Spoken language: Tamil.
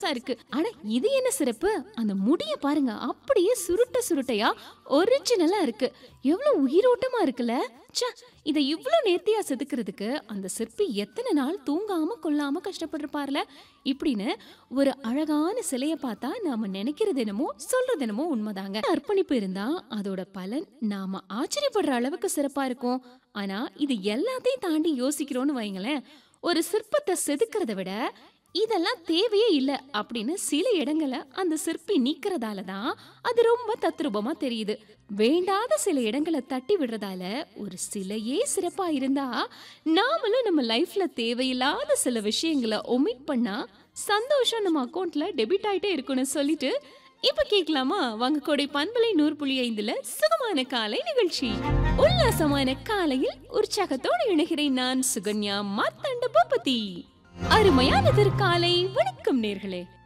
இருக்கு ஆனா இது என்ன சிறப்பு அந்த முடிய பாருங்க அப்படியே சுருட்ட சுருட்டையா ஒரிஜினலா இருக்கு எவ்வளவு உயிரோட்டமா இருக்குல்ல ச்சே இதை இவ்ளோ நேர்த்தியா செதுக்கிறதுக்கு அந்த சிற்பி எத்தனை நாள் தூங்காம கொள்ளாம கஷ்டப்பட்டிருப்பார்ல இப்படின்னு ஒரு அழகான சிலைய பார்த்தா நாம நினைக்கிறது என்னமோ சொல்றது என்னமோ உண்மைதாங்க அர்ப்பணிப்பு இருந்தா அதோட பலன் நாம ஆச்சரியப்படுற அளவுக்கு சிறப்பா இருக்கும் ஆனா இது எல்லாத்தையும் தாண்டி யோசிக்கிறோம்னு வைங்களேன் ஒரு சிற்பத்தை செதுக்கிறத விட இதெல்லாம் தேவையே இல்லை அப்படின்னு சில இடங்களை அந்த சிற்பி நீக்கிறதால தான் அது ரொம்ப தத்ரூபமா தெரியுது வேண்டாத சில இடங்களை தட்டி விடுறதால ஒரு சிலையே சிறப்பா இருந்தா நாமளும் நம்ம லைஃப்ல தேவையில்லாத சில விஷயங்களை ஒமிட் பண்ணா சந்தோஷம் நம்ம அக்கௌண்ட்ல டெபிட் ஆயிட்டே இருக்கும்னு சொல்லிட்டு இப்ப கேட்கலாமா வாங்க கோடை பண்பலை நூறு புள்ளி ஐந்துல சுகமான காலை நிகழ்ச்சி உல்லாசமான காலையில் உற்சாகத்தோடு இணைகிறேன் நான் சுகன்யா மார்த்தாண்ட பூபதி அருமையான திருக்காலை வணக்கம் நேர்களே